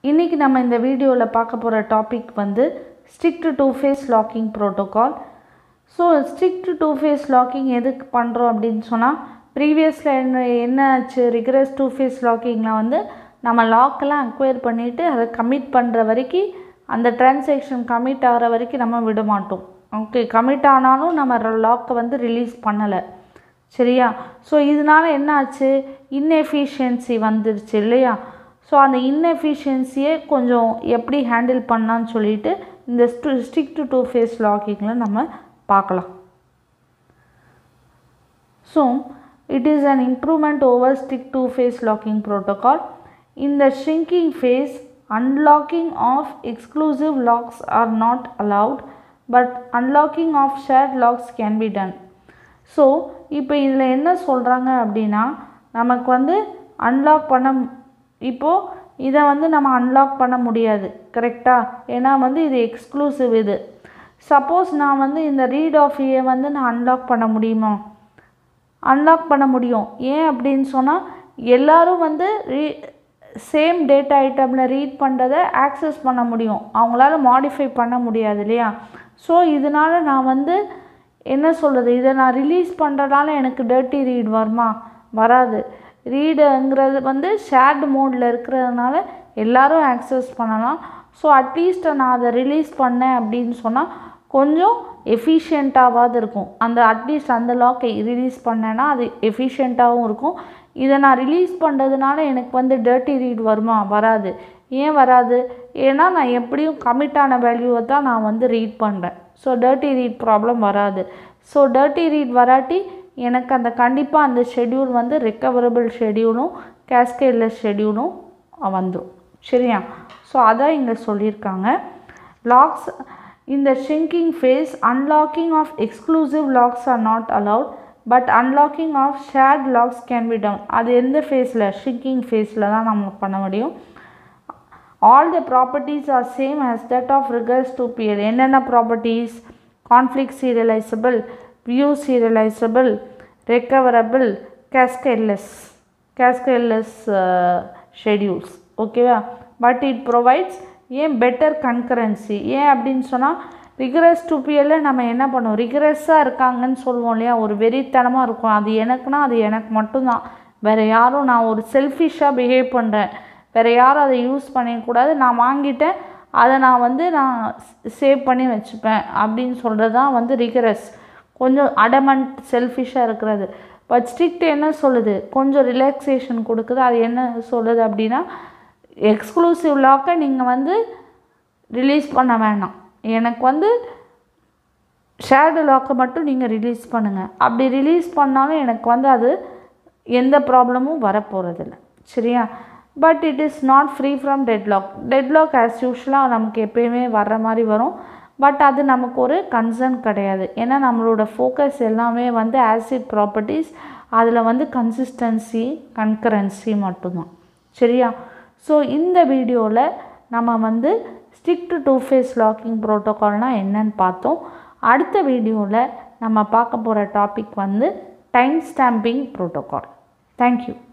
இன்றைக்கி நம்ம இந்த வீடியோவில் பார்க்க போகிற டாபிக் வந்து strict two phase locking protocol so strict two phase locking எதுக்கு பண்ணுறோம் அப்படின்னு சொன்னால் ப்ரீவியஸில் என்ன என்ன ஆச்சு ரிகரஸ் டூ ஃபேஸ் லாக்கிங்கில் வந்து நம்ம லாக்கெல்லாம் அக்வயர் பண்ணிவிட்டு அதை கமிட் பண்ணுற வரைக்கும் அந்த டிரான்சாக்ஷன் கமிட் ஆகிற வரைக்கும் நம்ம விட மாட்டோம் ஓகே கமிட் ஆனாலும் நம்ம லாக்கை வந்து ரிலீஸ் பண்ணலை சரியா ஸோ இதனால என்ன ஆச்சு இன்எஃபிஷியன்சி வந்துருச்சு இல்லையா ஸோ அந்த இன்எஃபிஷியன்சியை கொஞ்சம் எப்படி ஹேண்டில் பண்ணலான்னு சொல்லிட்டு இந்த ஸ்ட்ரிக்ட் டூ ஃபேஸ் லாக்கிங்கில் நம்ம பார்க்கலாம் so it is an improvement over strict two phase locking protocol in the shrinking phase unlocking of exclusive locks are not allowed but unlocking of shared locks can be done so இப்போ இதில் என்ன சொல்கிறாங்க அப்படின்னா நமக்கு வந்து unlock பண்ண இப்போது இதை வந்து நம்ம அன்லாக் பண்ண முடியாது கரெக்டாக ஏன்னா வந்து இது எக்ஸ்க்ளூசிவ் இது சப்போஸ் நான் வந்து இந்த ரீட் ஆஃப் ஏ வந்து நான் அன்லாக் பண்ண முடியுமா அன்லாக் பண்ண முடியும் ஏன் அப்படின்னு சொன்னால் எல்லோரும் வந்து ரீ சேம் டேட்டா ஐட்டமில் ரீட் பண்ணுறதை ஆக்சஸ் பண்ண முடியும் அவங்களால மாடிஃபை பண்ண முடியாது இல்லையா ஸோ இதனால் நான் வந்து என்ன சொல்கிறது இதை நான் ரிலீஸ் பண்ணுறதால எனக்கு டர்ட்டி ரீட் வருமா வராது ரீடுங்கிறது வந்து ஷேர்டு மோடில் இருக்கிறதுனால எல்லோரும் ஆக்சஸ் பண்ணலாம் ஸோ அட்லீஸ்ட் நான் அதை ரிலீஸ் பண்ணேன் அப்படின்னு சொன்னால் கொஞ்சம் எஃபிஷியண்ட்டாகாவது இருக்கும் அந்த அட்லீஸ்ட் அந்த லாக்கை ரிலீஸ் பண்ணேன்னா அது எஃபிஷியண்ட்டாகவும் இருக்கும் இதை நான் ரிலீஸ் பண்ணுறதுனால எனக்கு வந்து டர்ட்டி ரீட் வருமா வராது ஏன் வராது ஏன்னா நான் எப்படியும் கமிட்டான வேல்யூவை தான் நான் வந்து ரீட் பண்ணுறேன் ஸோ டர்ட்டி ரீட் ப்ராப்ளம் வராது ஸோ டர்ட்டி ரீட் வராட்டி எனக்கு அந்த கண்டிப்பாக அந்த ஷெட்யூல் வந்து ரெக்கவரபிள் ஷெட்யூலும் கேஸ்கேட்லெஸ் ஷெட்யூலும் வந்துடும் சரியா ஸோ அதான் இங்கே சொல்லியிருக்காங்க lakhs In the shrinking phase, unlocking of exclusive locks are not allowed, but unlocking of shared locks can be done. அது எந்த ஃபேஸில் ஷ்ரிங்கிங் ஃபேஸில் தான் நம்ம பண்ண முடியும் all the properties are same as that of rigorous two PL என்னென்ன properties conflict serializable view serializable recoverable cascadeless cascadeless schedules ஓகேவா but it provides an better concurrency ஏன் அப்படின்னு சொன்னால் ரிகரஸ் டூபியில் நம்ம என்ன பண்ணுவோம் ரிகரஸாக இருக்காங்கன்னு சொல்லுவோம் இல்லையா ஒரு வெறித்தனமாக இருக்கும் அது எனக்குன்னா அது எனக்கு மட்டும்தான் வேறு யாரும் நான் ஒரு செல்ஃபிஷாக பிஹேவ் பண்ணுறேன் வேறு யாரும் அதை யூஸ் பண்ணிக்கூடாது நான் வாங்கிட்டேன் அதை நான் வந்து நான் சேவ் பண்ணி வச்சுப்பேன் அப்படின்னு சொல்கிறது தான் வந்து ரிகரஸ் கொஞ்சம் அடமண்ட் செல்ஃபிஷாக இருக்கிறது பட் ஸ்ட்ரிக்ட் என்ன சொல்லுது கொஞ்சம் ரிலாக்ஸேஷன் கொடுக்குது அது என்ன சொல்லுது அப்படின்னா எக்ஸ்க்ளூசிவ் லாக்கை நீங்கள் வந்து ரிலீஸ் பண்ண வேணாம் எனக்கு வந்து ஷேர்டு லாக்கை மட்டும் நீங்கள் ரிலீஸ் பண்ணுங்கள் அப்படி ரிலீஸ் பண்ணாலும் எனக்கு வந்து அது எந்த ப்ராப்ளமும் வரப்போகிறதில்ல சரியா but it is not free from deadlock deadlock as யூஷுவலாக நமக்கு எப்பயுமே வர்ற மாதிரி வரும் பட் அது நமக்கு ஒரு கன்சர்ன் கிடையாது ஏன்னா நம்மளோட ஃபோக்கஸ் எல்லாமே வந்து ஆசிட் ப்ராப்பர்ட்டிஸ் அதில் வந்து கன்சிஸ்டன்சி கன்கரன்சி மட்டும்தான் சரியா ஸோ இந்த வீடியோவில் நம்ம வந்து ஸ்ட்ரிக்ட் டூ ஃபேஸ் லாக்கிங் ப்ரோட்டோகால்னால் என்னன்னு பார்த்தோம் அடுத்த வீடியோவில் நம்ம பார்க்க போகிற டாபிக் வந்து டைம் ஸ்டாம்பிங் ப்ரோட்டோகால் தேங்க்யூ